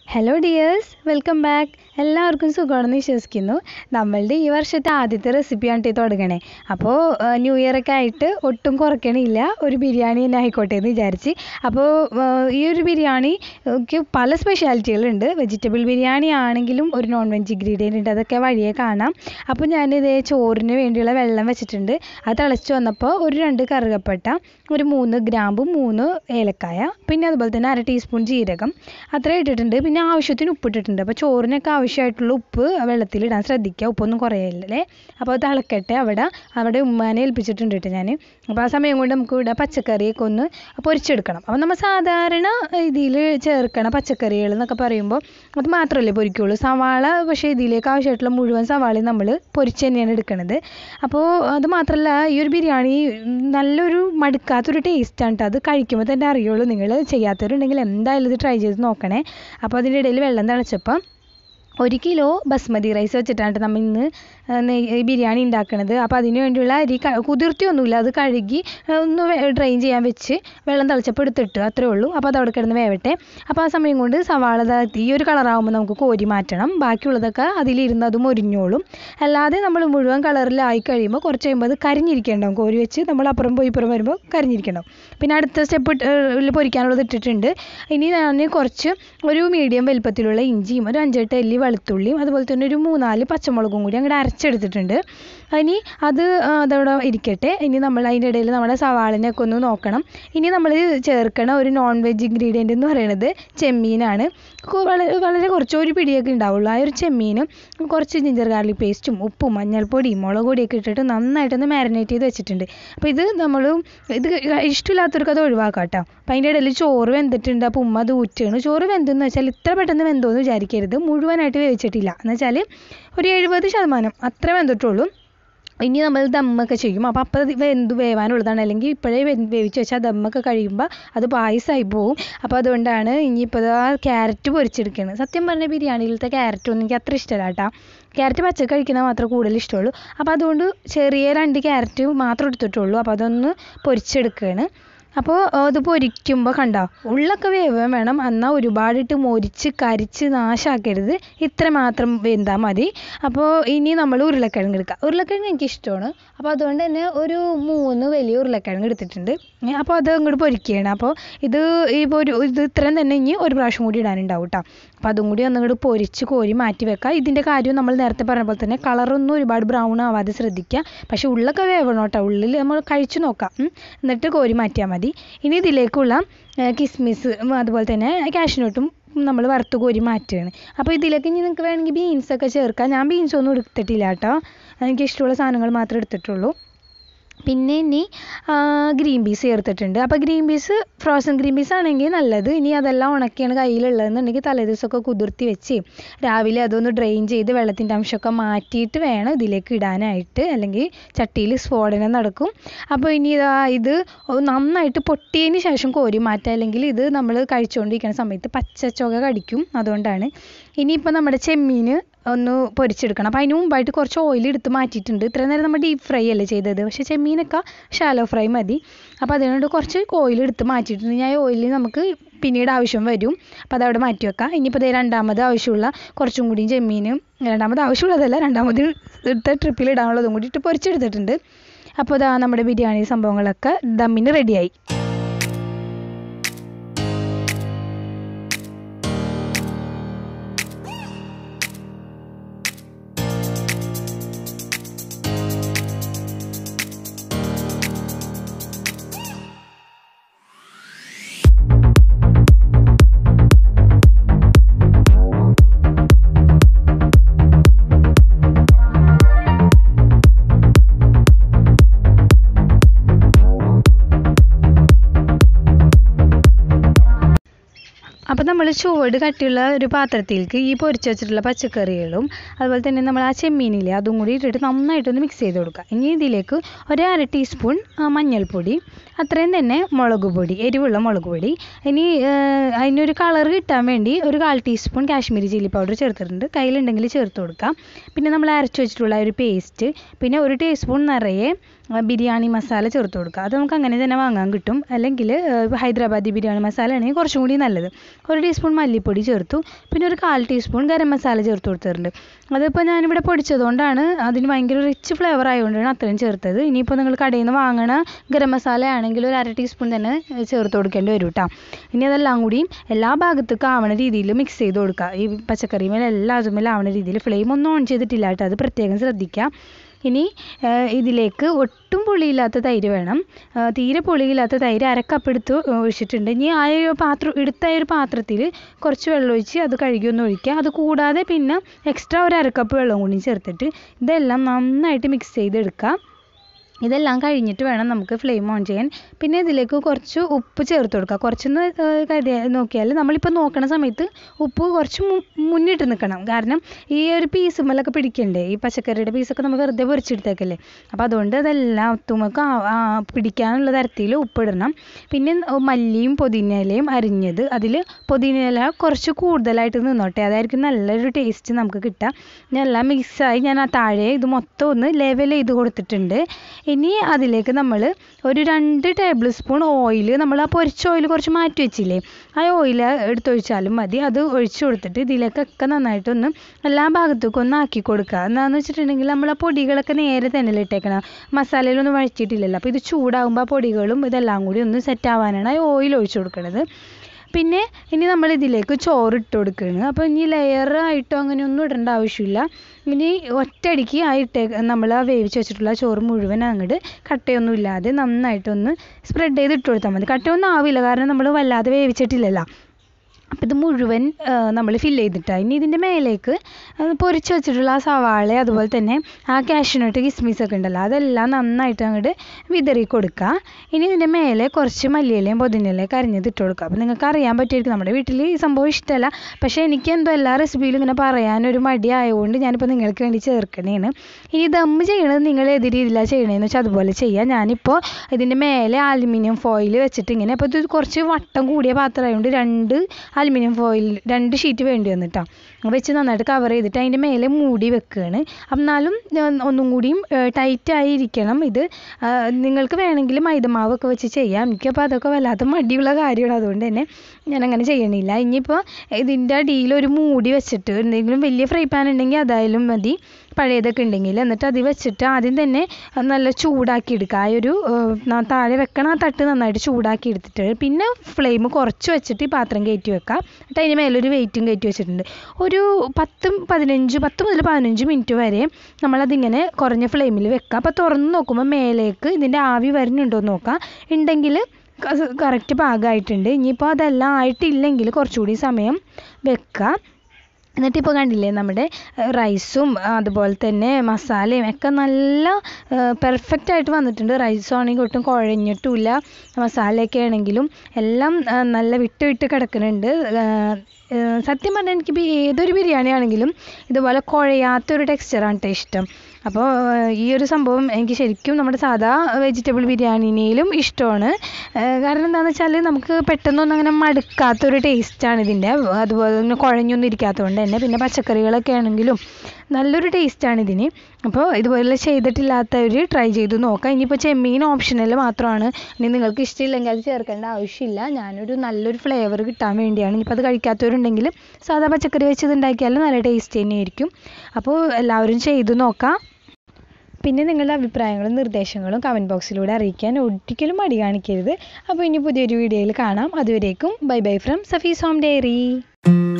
hello dears welcome back എല്ലാവർക്കും സുഖമാണെന്ന് വിശ്വസിക്കുന്നു നമ്മളുടെ ഈ വർഷത്തെ ആദ്യത്തെ റെസിപ്പിയാണ് കേട്ടോ തുടങ്ങണേ അപ്പോൾ ന്യൂ ഇയർ ഒക്കെ ആയിട്ട് ഒട്ടും കുറയ്ക്കണില്ല ഒരു ബിരിയാണി തന്നെ ആയിക്കോട്ടെ എന്ന് വിചാരിച്ച് അപ്പോൾ ഈ ഒരു ബിരിയാണിക്ക് പല സ്പെഷ്യാലിറ്റികളുണ്ട് വെജിറ്റബിൾ ബിരിയാണി ആണെങ്കിലും ഒരു നോൺ വെജ് ഇൻഗ്രീഡിയൻ്റ് ഉണ്ട് അതൊക്കെ വഴിയെ കാണാം അപ്പോൾ ഞാനിതേ ചോറിന് വേണ്ടിയുള്ള വെള്ളം വെച്ചിട്ടുണ്ട് അത് തിളച്ച് വന്നപ്പോൾ ഒരു രണ്ട് കറുകപ്പട്ട ഒരു മൂന്ന് ഗ്രാമ്പു മൂന്ന് ഏലക്കായ പിന്നെ അതുപോലെ തന്നെ അര ടീസ്പൂൺ ജീരകം അത്ര ഇട്ടിട്ടുണ്ട് പിന്നെ ആവശ്യത്തിന് ഉപ്പ് ഇട്ടിട്ടുണ്ട് അപ്പോൾ ചോറിനൊക്കെ ആവശ്യമായിട്ടുള്ള ഉപ്പ് വെള്ളത്തിലിടാൻ ശ്രദ്ധിക്കുക ഉപ്പൊന്നും കുറയല്ലേ അപ്പോൾ അത് തിളക്കട്ടെ അവിടെ അവിടെ ഉമ്മാനെ ഏൽപ്പിച്ചിട്ടുണ്ട് കേട്ടോ ഞാൻ അപ്പോൾ ആ സമയം കൊണ്ട് നമുക്ക് ഇവിടെ പച്ചക്കറിയൊക്കെ ഒന്ന് പൊരിച്ചെടുക്കണം അപ്പോൾ നമ്മൾ സാധാരണ ഇതിൽ ചേർക്കണ പച്ചക്കറികൾ എന്നൊക്കെ പറയുമ്പോൾ അത് മാത്രമല്ലേ പൊരിക്കുള്ളൂ സവാള പക്ഷേ ഇതിലേക്ക് ആവശ്യമായിട്ടുള്ള മുഴുവൻ സവാളയും നമ്മൾ പൊരിച്ച് തന്നെയാണ് എടുക്കുന്നത് അപ്പോൾ അത് മാത്രമല്ല ഈ ഒരു ബിരിയാണി നല്ലൊരു മടുക്കാത്തൊരു ടേസ്റ്റാണ് കേട്ടോ അത് കഴിക്കുമ്പോൾ തന്നെ അറിയുള്ളൂ നിങ്ങൾ ചെയ്യാത്തവരുണ്ടെങ്കിൽ എന്തായാലും ഇത് ട്രൈ ചെയ്ത് നോക്കണേ അപ്പോൾ അതിൻ്റെ ഇടയിൽ വെള്ളം തിളച്ചപ്പം ഒരു കിലോ ബസ്മതി റൈസ് വെച്ചിട്ടാണ് നമ്മൾ ഇന്ന് ഈ ബിരിയാണി ഉണ്ടാക്കുന്നത് അപ്പോൾ അതിന് വേണ്ടിയുള്ള അരി കുതിർത്തിയൊന്നുമില്ല അത് കഴുകി ഒന്ന് ഡ്രെയിൻ ചെയ്യാൻ വെച്ച് വെള്ളം തിളച്ചപ്പോൾ എടുത്തിട്ട് അത്രേ ഉള്ളൂ അപ്പോൾ അത് അവിടെ കിടന്ന് വേവട്ടെ അപ്പോൾ ആ സമയം കൊണ്ട് സവാള ഈ ഒരു കളറാകുമ്പോൾ നമുക്ക് കോരി മാറ്റണം ബാക്കിയുള്ളതൊക്കെ അതിലിരുന്ന് അത് മൊരിഞ്ഞോളും അല്ലാതെ നമ്മൾ മുഴുവൻ കളറിലായി കഴിയുമ്പോൾ കുറച്ച് കഴിയുമ്പോൾ അത് കരിഞ്ഞിരിക്കണ്ടാവും കോരി വെച്ച് നമ്മൾ അപ്പുറം പോയി ഇപ്പുറം വരുമ്പോൾ കരിഞ്ഞിരിക്കണ്ടാവും പിന്നെ അടുത്ത സ്റ്റെപ്പ് പൊരിക്കാനുള്ളത് ഇട്ടിട്ടുണ്ട് ഇനി ഞാൻ കുറച്ച് ഒരു മീഡിയം വലുപ്പത്തിലുള്ള ഇഞ്ചിയും ഒരു അഞ്ചെട്ട് അല്ലി വെളുത്തുള്ളിയും അതുപോലെ തന്നെ ഒരു മൂന്നാല് പച്ചമുളകും കൂടി അങ്ങോട്ട് അരച്ചെടുത്തിട്ടുണ്ട് ഇനി അത് അതവിടെ ഇരിക്കട്ടെ ഇനി നമ്മൾ അതിൻ്റെ ഇടയിൽ നമ്മുടെ സവാളിനെയൊക്കെ ഒന്ന് നോക്കണം ഇനി നമ്മൾ ചേർക്കണ ഒരു നോൺ വെജ് ഇൻഗ്രീഡിയൻ്റ് എന്ന് പറയുന്നത് ചെമ്മീനാണ് വളരെ വളരെ കുറച്ച് ഒരു പിടിയൊക്കെ ഉണ്ടാവുള്ളൂ ആ ഒരു ചെമ്മീനും കുറച്ച് ജിഞ്ചർ ഗാർലിക് പേസ്റ്റും ഉപ്പും മഞ്ഞൾപ്പൊടിയും മുളക് പൊടിയൊക്കെ ഇട്ടിട്ട് നന്നായിട്ടൊന്ന് മാരിനേറ്റ് ചെയ്ത് വെച്ചിട്ടുണ്ട് അപ്പോൾ ഇത് നമ്മൾ ഇത് ഇഷ്ടമില്ലാത്തവർക്ക് അത് ഒഴിവാക്കാം കേട്ടോ അപ്പോൾ അതിൻ്റെ ഇടയിൽ ചോറ് വെന്തിട്ടുണ്ട് അപ്പോൾ ഉമ്മ അത് ഊറ്റാണ് ചോറ് വെന്തെന്ന് വെച്ചാൽ ഇത്ര പെട്ടെന്ന് വെന്തോന്ന് വിചാരിക്കരുത് മുഴുവനായിട്ട് വേവിച്ചിട്ടില്ല എന്ന് വെച്ചാൽ ഒരു എഴുപത് ശതമാനം അത്ര വെന്തിട്ടുള്ളൂ ഇനി നമ്മൾ ദമ്മൊക്കെ ചെയ്യും അപ്പോൾ അപ്പോൾ അത് വെന്ത് വേവാനുള്ളതാണ് അല്ലെങ്കിൽ ഇപ്പോഴേ വേവിച്ച് വെച്ചാൽ ദമ്മൊക്കെ കഴിയുമ്പോൾ അത് പായസമായി പോവും അപ്പോൾ അതുകൊണ്ടാണ് ഇനിയിപ്പോൾ ആ ക്യാരറ്റ് പൊരിച്ചെടുക്കുന്നത് സത്യം പറഞ്ഞ ബിരിയാണിയിലത്തെ ക്യാരറ്റ് ഒന്നും എനിക്ക് അത്ര ഇഷ്ടമല്ല കേട്ടോ ക്യാരറ്റ് പച്ച കഴിക്കുന്നത് മാത്രമേ കൂടുതൽ ഇഷ്ടമുള്ളൂ അപ്പോൾ അതുകൊണ്ട് ചെറിയ രണ്ട് ക്യാരറ്റ് മാത്രം എടുത്തിട്ടുള്ളൂ അപ്പോൾ അതൊന്ന് പൊരിച്ചെടുക്കുകയാണ് അപ്പോൾ അത് പൊരിക്കുമ്പോൾ കണ്ടോ ഉള്ളൊക്കെ വേവാൻ വേണം എന്നാൽ ഒരുപാടിട്ട് മൊരിച്ച് കരിച്ച് നാശാക്കരുത് ഇത്ര മാത്രം വെന്താൽ മതി അപ്പോൾ ഇനി നമ്മൾ ഉരുളക്കിഴങ്ങ് എടുക്കുക ഉരുളക്കിഴങ്ങ് എനിക്ക് ഇഷ്ടമാണ് അപ്പോൾ അതുകൊണ്ട് തന്നെ ഒരു മൂന്ന് വലിയ ഉരുളക്കിഴങ്ങ് എടുത്തിട്ടുണ്ട് അപ്പോൾ അത് അങ്ങോട്ട് പൊരിക്കുകയാണ് അപ്പോൾ ഇത് ഇപ്പോൾ ഒരു ഇത് ഇത്രയും തന്നെ ഇനി ഒരു പ്രാവശ്യം കൂടി ഇടാനുണ്ടാവും കേട്ടോ അപ്പോൾ അതും കൂടി ഒന്നുകൂടി പൊരിച്ച് കോരി മാറ്റി വെക്കുക ഇതിൻ്റെ കാര്യം നമ്മൾ നേരത്തെ പറഞ്ഞ പോലെ തന്നെ കളറൊന്നും ഒരുപാട് ബ്രൗൺ ആവാതെ ശ്രദ്ധിക്കുക പക്ഷേ ഉള്ളൊക്കെ വേവണം കേട്ടോ ഉള്ളിൽ നമ്മൾ കഴിച്ചു നോക്കാം എന്നിട്ട് കോരി മാറ്റിയാൽ മതി ഇനി ഇതിലേക്കുള്ള കിസ്മിസ് അതുപോലെ തന്നെ കാഷ്നട്ടും നമ്മൾ വറുത്ത് കോരി മാറ്റുകയാണ് അപ്പോൾ ഇതിലേക്ക് ഇനി നിങ്ങൾക്ക് വേണമെങ്കിൽ ബീൻസൊക്കെ ചേർക്കാം ഞാൻ ബീൻസ് ഒന്നും എടുത്തിട്ടില്ല കേട്ടോ എനിക്ക് ഇഷ്ടമുള്ള സാധനങ്ങൾ മാത്രമേ എടുത്തിട്ടുള്ളൂ പിന്നെ ഇനി ഗ്രീൻ പീസ് ചേർത്തിട്ടുണ്ട് അപ്പോൾ green peas frozen green peas ആണെങ്കിൽ നല്ലത് ഇനി അതെല്ലാം ഉണക്കിയാണ് കയ്യിലുള്ളതെന്നുണ്ടെങ്കിൽ തലേദിവസമൊക്കെ കുതിർത്തി വെച്ച് രാവിലെ അതൊന്ന് ഡ്രെയിൻ ചെയ്ത് വെള്ളത്തിൻ്റെ അംശമൊക്കെ മാറ്റിയിട്ട് വേണം ഇതിലേക്ക് ഇടാനായിട്ട് അല്ലെങ്കിൽ ചട്ടിയിൽ സ്ഫോടനം നടക്കും അപ്പോൾ ഇനി ഇതാ ഇത് നന്നായിട്ട് പൊട്ടിയതിന് ശേഷം കോരി മാറ്റുക അല്ലെങ്കിൽ ഇത് നമ്മൾ കഴിച്ചുകൊണ്ടിരിക്കുന്ന സമയത്ത് പച്ചച്ചുക കടിക്കും അതുകൊണ്ടാണ് ഇനിയിപ്പോൾ നമ്മുടെ ചെമ്മീൻ ഒന്ന് പൊരിച്ചെടുക്കണം അപ്പോൾ അതിന് മുമ്പായിട്ട് കുറച്ച് ഓയിൽ എടുത്ത് മാറ്റിയിട്ടുണ്ട് ഇത്രയും നേരം നമ്മൾ ഡീപ്പ് ഫ്രൈ അല്ലേ ചെയ്തത് പക്ഷേ ചെമ്മീനൊക്കെ ഷാലോ ഫ്രൈ മതി അപ്പോൾ അതുകൊണ്ട് കുറച്ച് ഓയിൽ എടുത്ത് മാറ്റിയിട്ടുണ്ട് ഞാൻ ഓയിൽ നമുക്ക് പിന്നീട് ആവശ്യം വരും അപ്പോൾ അതവിടെ മാറ്റി വെക്കാം ഇനിയിപ്പോൾ ഇതേ രണ്ടാമത് ആവശ്യമുള്ള കുറച്ചും കൂടിയും ചെമ്മീനും രണ്ടാമത് ആവശ്യമുള്ളതല്ല രണ്ടാമത് എടുത്ത ട്രിപ്പിൽ ഇടാനുള്ളതും കൂടി ഇട്ട് പൊരിച്ചെടുത്തിട്ടുണ്ട് അപ്പോൾ ഇതാ നമ്മുടെ ബിരിയാണി സംഭവങ്ങളൊക്കെ ദമ്മിന് റെഡിയായി അപ്പോൾ നമ്മൾ ചുവട് കട്ടിയുള്ള ഒരു പാത്രത്തിലേക്ക് ഈ പൊരിച്ച് വെച്ചിട്ടുള്ള പച്ചക്കറികളും അതുപോലെ തന്നെ നമ്മൾ ആ ചെമ്മീനില്ലേ അതും കൂടി ഇട്ടിട്ട് നന്നായിട്ടൊന്ന് മിക്സ് ചെയ്ത് കൊടുക്കുക ഇനി ഇതിലേക്ക് ഒരു അര ടീസ്പൂൺ മഞ്ഞൾപ്പൊടി അത്രയും തന്നെ മുളക് പൊടി എരിവുള്ള മുളക് പൊടി ഇനി അതിനൊരു കളർ കിട്ടാൻ വേണ്ടി ഒരു കാൽ ടീസ്പൂൺ കാശ്മീരി ചില്ലി പൗഡർ ചേർത്തിട്ടുണ്ട് കയ്യിലുണ്ടെങ്കിൽ ചേർത്ത് കൊടുക്കാം പിന്നെ നമ്മൾ അരച്ച് വെച്ചിട്ടുള്ള ഒരു പേസ്റ്റ് പിന്നെ ഒരു ടീസ്പൂൺ നിറയെ ബിരിയാണി മസാല ചേർത്ത് കൊടുക്കുക അത് നമുക്ക് അങ്ങനെ തന്നെ വാങ്ങാൻ കിട്ടും അല്ലെങ്കിൽ ഹൈദരാബാദി ബിരിയാണി മസാല ആണെങ്കിൽ കുറച്ചും കൂടി നല്ലത് ഒരു ടീസ്പൂൺ മല്ലിപ്പൊടി ചേർത്തു പിന്നെ ഒരു കാൽ ടീസ്പൂൺ ഗരം മസാല ചേർത്ത് കൊടുത്തിട്ടുണ്ട് അതിപ്പോൾ ഞാനിവിടെ പൊടിച്ചതുകൊണ്ടാണ് അതിന് ഭയങ്കര റിച്ച് ഫ്ലേവർ ആയതുകൊണ്ടാണ് അത്രയും ചേർത്തത് ഇനിയിപ്പോൾ നിങ്ങൾ കടയിൽ നിന്ന് വാങ്ങണ ഗരം മസാല ആണെങ്കിൽ ഒരു അര ടീസ്പൂൺ തന്നെ ചേർത്ത് കൊടുക്കേണ്ടി വരും കേട്ടോ ഇനി അതെല്ലാം കൂടി എല്ലാ ഭാഗത്തേക്കും ആവണ രീതിയിൽ മിക്സ് ചെയ്ത് കൊടുക്കുക ഈ പച്ചക്കറി മേലെ എല്ലാ അതുമേലും ആവണ രീതിയിൽ ഫ്ലെയിം ഒന്നും ഓൺ ചെയ്തിട്ടില്ല കേട്ടോ അത് പ്രത്യേകം ശ്രദ്ധിക്കുക ഇനി ഇതിലേക്ക് ഒട്ടും പുളിയില്ലാത്ത തൈര് വേണം തീരെ പുളിയില്ലാത്ത തൈര് അര കപ്പ് എടുത്ത് ഒഴിച്ചിട്ടുണ്ട് ഇനി ആ ഒരു പാത്രം എടുത്ത ഒരു പാത്രത്തിൽ കുറച്ച് വെള്ളം ഒഴിച്ച് അത് കഴുകി ഒന്ന് ഒഴിക്കുക അത് കൂടാതെ പിന്നെ എക്സ്ട്രാ ഒരു അര കപ്പ് വെള്ളം കൂടി ചേർത്തിട്ട് ഇതെല്ലാം നന്നായിട്ട് മിക്സ് ചെയ്തെടുക്കുക ഇതെല്ലാം കഴിഞ്ഞിട്ട് വേണം നമുക്ക് ഫ്ലെയിം ഓൺ ചെയ്യാൻ പിന്നെ ഇതിലേക്ക് കുറച്ച് ഉപ്പ് ചേർത്ത് കൊടുക്കുക കുറച്ചൊന്ന് കരുതി നോക്കിയാൽ നമ്മളിപ്പോൾ നോക്കണ സമയത്ത് ഉപ്പ് കുറച്ച് മുന്നിട്ട് നിൽക്കണം കാരണം ഈ ഒരു പീസുമ്മലൊക്കെ പിടിക്കണ്ടേ ഈ പച്ചക്കറിയുടെ പീസൊക്കെ നമ്മൾ വെറുതെ പൊരിച്ചെടുത്തേക്കല്ലേ അപ്പോൾ അതുകൊണ്ട് അതെല്ലാം ഒത്തുമൊക്കെ പിടിക്കാനുള്ള തരത്തിൽ ഉപ്പിടണം പിന്നെ മല്ലിയും പുതിനയിലയും അരിഞ്ഞത് അതിൽ പുതിനയില കുറച്ച് കൂടുതലായിട്ട് നിന്നോട്ടെ അതായിരിക്കും നല്ലൊരു ടേസ്റ്റ് നമുക്ക് കിട്ടുക ഞാൻ എല്ലാം മിക്സായി ഞാൻ ആ താഴെ ഇത് മൊത്തം ഒന്ന് ലെവൽ ചെയ്ത് കൊടുത്തിട്ടുണ്ട് ഇനി അതിലേക്ക് നമ്മൾ ഒരു രണ്ട് ടേബിൾ സ്പൂൺ ഓയിൽ നമ്മൾ ആ പൊരിച്ച ഓയിൽ കുറച്ച് മാറ്റി വെച്ചില്ലേ ആ ഓയിൽ എടുത്തൊഴിച്ചാലും മതി അത് ഒഴിച്ചു കൊടുത്തിട്ട് ഇതിലേക്കൊക്കെ നന്നായിട്ടൊന്ന് എല്ലാ ഭാഗത്തേക്കും ഒന്ന് ആക്കി കൊടുക്കുക എന്താണെന്ന് വെച്ചിട്ടുണ്ടെങ്കിൽ നമ്മൾ ആ പൊടികളൊക്കെ നേരെ തന്നെ ഇട്ടേക്കണം മസാലയിലൊന്നും വഴറ്റിയിട്ടില്ലല്ലോ അപ്പോൾ ഇത് ചൂടാകുമ്പോൾ ആ പൊടികളും ഇതെല്ലാം കൂടി ഒന്ന് സെറ്റ് ആവാനാണ് ആ ഓയിൽ ഒഴിച്ചു കൊടുക്കുന്നത് പിന്നെ ഇനി നമ്മൾ ഇതിലേക്ക് ചോറ് ഇട്ട് കൊടുക്കുകയാണ് അപ്പോൾ ഇനി ലെയർ ആയിട്ടോ അങ്ങനെയൊന്നും ഇടേണ്ട ആവശ്യമില്ല ഇനി ഒറ്റയടിക്ക് ആ ഇട്ടേ നമ്മൾ ആ വേവിച്ച് വെച്ചിട്ടുള്ള ചോറ് മുഴുവൻ അങ്ങോട്ട് കട്ടയൊന്നും ഇല്ലാതെ നന്നായിട്ടൊന്ന് സ്പ്രെഡ് ചെയ്ത് ഇട്ട് കൊടുത്താൽ മതി കട്ടയൊന്നും ആവില്ല കാരണം നമ്മൾ വല്ലാതെ വേവിച്ചിട്ടില്ലല്ലോ അപ്പോൾ ഇത് മുഴുവൻ നമ്മൾ ഫില്ല് ചെയ്തിട്ടാണ് ഇനി ഇതിൻ്റെ മേലേക്ക് പൊരിച്ച് വെച്ചിട്ടുള്ള ആ സവാള അതുപോലെ തന്നെ ആ കാഷ്യൂനട്ട് കിസ്മിസ് ഒക്കെ ഉണ്ടല്ലോ അതെല്ലാം നന്നായിട്ട് അങ്ങോട്ട് വിതറി കൊടുക്കുക ഇനി ഇതിൻ്റെ മേലെ കുറച്ച് മല്ലിയിലയും പുതിനയിലയും അരിഞ്ഞത് ഇട്ട് കൊടുക്കുക അപ്പോൾ നിങ്ങൾക്ക് അറിയാൻ പറ്റുമായിരിക്കും നമ്മുടെ വീട്ടിൽ ഈ സംഭവം ഇഷ്ടമല്ല പക്ഷേ എനിക്ക് എന്തോ എല്ലാ റെസിപ്പിയിലും ഇങ്ങനെ പറയാനൊരു മടി ആയതുകൊണ്ട് ഞാനിപ്പോൾ നിങ്ങൾക്ക് വേണ്ടി ചേർക്കണേണ് ഇനി ദമ്മ് ചെയ്യണത് നിങ്ങൾ ഏത് രീതിയിലാണ് ചെയ്യണതെന്ന് വെച്ചാൽ അതുപോലെ ചെയ്യാം ഞാനിപ്പോൾ ഇതിൻ്റെ മേലെ അലുമിനിയം ഫോയിൽ വെച്ചിട്ട് ഇങ്ങനെ അപ്പോൾ ഇത് കുറച്ച് വട്ടം കൂടിയ പാത്രമായതുകൊണ്ട് രണ്ട് അലുമിനിയം ഫോയിൽ രണ്ട് ഷീറ്റ് വേണ്ടി വന്നിട്ടാ വെച്ച് നന്നായിട്ട് കവർ ചെയ്തിട്ട് അതിൻ്റെ മേലെ മൂടി വെക്കുകയാണ് എന്നാലും ഒന്നും കൂടിയും ടൈറ്റ് ആയിരിക്കണം ഇത് നിങ്ങൾക്ക് വേണമെങ്കിൽ മൈദമാവൊക്കെ വെച്ച് ചെയ്യാം എനിക്കപ്പോൾ അതൊക്കെ വല്ലാത്ത മടിയുള്ള കാര്യമാണ് അതുകൊണ്ട് തന്നെ ഞാൻ അങ്ങനെ ചെയ്യണില്ല ഇനിയിപ്പോൾ ഇതിൻ്റെ അടിയിൽ ഒരു മൂടി വെച്ചിട്ട് എന്തെങ്കിലും വലിയ ഫ്രൈ പാൻ ഉണ്ടെങ്കിൽ അതായാലും മതി പഴയതൊക്കെ ഉണ്ടെങ്കിൽ എന്നിട്ട് അതിൽ വെച്ചിട്ട് ആദ്യം തന്നെ നല്ല ചൂടാക്കി എടുക്കുക ആ ഒരു താഴെ വെക്കണ ആ തട്ട് നന്നായിട്ട് ചൂടാക്കി എടുത്തിട്ട് പിന്നെ ഫ്ലെയിം കുറച്ച് വെച്ചിട്ട് ഈ പാത്രം കയറ്റി വെക്കുക എന്നിട്ട് അതിന് മേലൊരു വെയിറ്റും കയറ്റി വെച്ചിട്ടുണ്ട് ഒരു പത്തും പതിനഞ്ച് പത്ത് മുതൽ പതിനഞ്ച് മിനിറ്റ് വരെ നമ്മളതിങ്ങനെ കുറഞ്ഞ ഫ്ലെയിമിൽ വെക്കുക അപ്പോൾ തുറന്ന് നോക്കുമ്പോൾ മേലേക്ക് ഇതിൻ്റെ ആവി വരുന്നുണ്ടോ എന്ന് നോക്കുക ഉണ്ടെങ്കിൽ കറക്റ്റ് പാകമായിട്ടുണ്ട് ഇനിയിപ്പോൾ അതെല്ലാം ആയിട്ടില്ലെങ്കിൽ കുറച്ചുകൂടി സമയം വെക്കുക എന്നിട്ട് ഇപ്പോൾ കണ്ടില്ലേ നമ്മുടെ റൈസും അതുപോലെ തന്നെ മസാലയും ഒക്കെ നല്ല പെർഫെക്റ്റ് ആയിട്ട് വന്നിട്ടുണ്ട് റൈസ് ആണെങ്കിൽ ഒട്ടും കുഴഞ്ഞിട്ടുമില്ല മസാലയൊക്കെ ആണെങ്കിലും എല്ലാം നല്ല വിട്ട് വിട്ട് കിടക്കുന്നുണ്ട് സത്യം പറഞ്ഞാൽ എനിക്കിപ്പോൾ ഏതൊരു ബിരിയാണി ആണെങ്കിലും ഇതുപോലെ കുഴയാത്തൊരു ടെക്സ്ചറാണ് കേട്ടോ ഇഷ്ടം അപ്പോൾ ഈ ഒരു സംഭവം എനിക്ക് ശരിക്കും നമ്മുടെ സാധാ വെജിറ്റബിൾ ബിരിയാണിനേലും ഇഷ്ടമാണ് കാരണം എന്താണെന്ന് വെച്ചാൽ നമുക്ക് പെട്ടെന്നൊന്നും അങ്ങനെ മടുക്കാത്തൊരു ടേസ്റ്റാണ് ഇതിൻ്റെ അതുപോലെ തന്നെ കുഴഞ്ഞൊന്നും ഇരിക്കാത്തതുകൊണ്ട് തന്നെ പിന്നെ പച്ചക്കറികളൊക്കെ ആണെങ്കിലും നല്ലൊരു ടേസ്റ്റാണ് ഇതിന് അപ്പോൾ ഇതുപോലെ ചെയ്തിട്ടില്ലാത്തവർ ട്രൈ ചെയ്ത് നോക്കാം ഇനിയിപ്പോൾ ചെമ്മീൻ ഓപ്ഷണൽ മാത്രമാണ് ഇനി നിങ്ങൾക്ക് ഇഷ്ടമില്ലെങ്കിൽ അത് ചേർക്കേണ്ട ആവശ്യമില്ല ഞാനൊരു നല്ലൊരു ഫ്ലേവർ കിട്ടാൻ വേണ്ടിയാണ് ഇനിയിപ്പോൾ അത് കഴിക്കാത്തവരുണ്ടെങ്കിൽ സാധാ പച്ചക്കറി വെച്ചത് ഉണ്ടാക്കിയാലും നല്ല ടേസ്റ്റ് തന്നെയായിരിക്കും അപ്പോൾ എല്ലാവരും ചെയ്ത് നോക്കാം പിന്നെ നിങ്ങളുടെ അഭിപ്രായങ്ങളും നിർദ്ദേശങ്ങളും കമൻറ്റ് ബോക്സിലൂടെ അറിയിക്കാൻ ഒരിക്കലും മടി കാണിക്കരുത് അപ്പോൾ ഇനി പുതിയൊരു വീഡിയോയിൽ കാണാം അതുവരേക്കും bye bye from Safees home diary